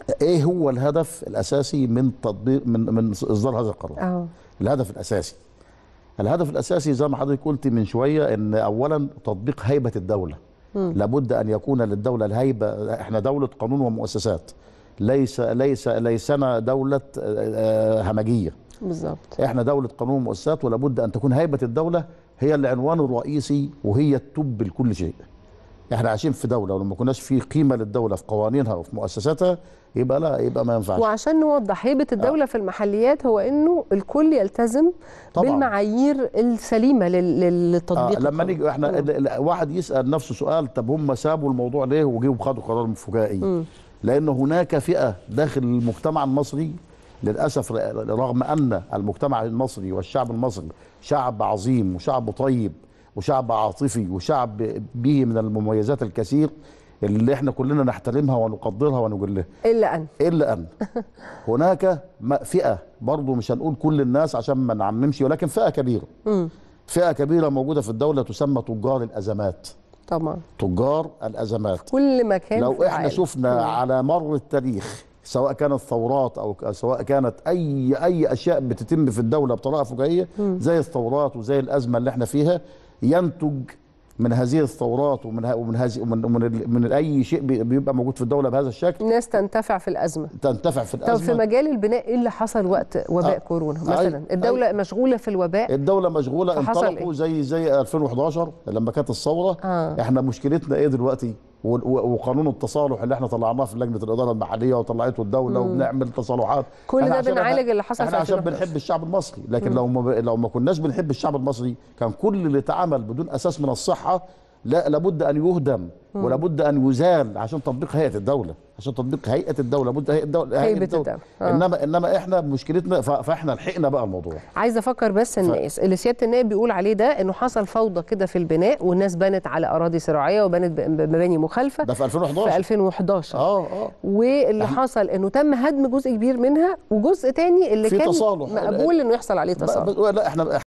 ايه هو الهدف الاساسي من تطبيق من من اصدار هذا القرار اه الهدف الاساسي الهدف الاساسي زي ما حضرتك قلت من شويه ان اولا تطبيق هيبه الدوله لابد ان يكون للدوله الهيبه احنا دوله قانون ومؤسسات ليس ليس ليسنا دوله آه، همجيه بالظبط احنا دوله قانون ومؤسسات ولابد ان تكون هيبه الدوله هي العنوان الرئيسي وهي التب لكل شيء احنا عايشين في دوله ولما كناش في قيمه للدوله في قوانينها وفي مؤسساتها يبقى لا يبقى ما ينفعش وعشان نوضح هيبه الدوله في المحليات هو انه الكل يلتزم طبعاً. بالمعايير السليمه لل- لل- للتطبيق آه لما القانوني. نيجي احنا ال- ال- واحد يسال نفسه سؤال طب هم سابوا الموضوع ليه وجيبوا خدوا قرار فجائي لان هناك فئه داخل المجتمع المصري للاسف ر- رغم ان المجتمع المصري والشعب المصري شعب عظيم وشعب طيب وشعب عاطفي وشعب به من المميزات الكثير اللي احنا كلنا نحترمها ونقدرها ونجلها الا ان الا ان هناك م- فئه برضه مش هنقول كل الناس عشان ما نعممش ولكن فئه كبيره فئه كبيره موجوده في الدوله تسمى تجار الازمات طبعا تجار الازمات كل مكان في لو احنا العالم. شفنا على مر التاريخ سواء كانت ثورات او ك- سواء كانت اي اي اشياء بتتم في الدوله بطريقه فجائيه زي الثورات وزي الازمه اللي احنا فيها ينتج من هذه الثورات ومن ه- ومن هذه ومن من, ال- من اي شيء بي- بيبقى موجود في الدوله بهذا الشكل الناس تنتفع في الازمه تنتفع في طب في الازمه مجال البناء ايه اللي حصل وقت وباء آه. كورونا أي- مثلا الدوله أي. مشغوله في الوباء الدوله مشغوله فحصل انطلقوا إيه؟ زي زي 2011 لما كانت الثوره آه. احنا مشكلتنا ايه دلوقتي و- و- وقانون التصالح اللي احنا طلعناه في لجنه الاداره المحليه وطلعته الدوله وبنعمل تصالحات كل إحنا ده عشان بنعالج اللي حصل في احنا عشان 2011. بنحب الشعب المصري لكن لو ما ب... لو ما كناش بنحب الشعب المصري كان كل اللي اتعمل بدون اساس من الصحه لا لابد ان يهدم ولابد ان يزال عشان تطبيق هيئه الدوله عشان تطبيق هيئه الدوله لابد هيئه الدوله هيبة الدولة. آه. انما انما احنا مشكلتنا ف... فاحنا لحقنا بقى الموضوع عايزه افكر بس الناس اللي سياده النائب بيقول عليه ده انه حصل فوضى كده في البناء والناس بنت على اراضي زراعيه وبنت ب- مباني مخالفه ده في 2011 في 2011 اه اه واللي حصل انه تم هدم جزء كبير منها وجزء تاني اللي في كان تصالح. مقبول انه يحصل عليه ب- تصالح ب- لا احنا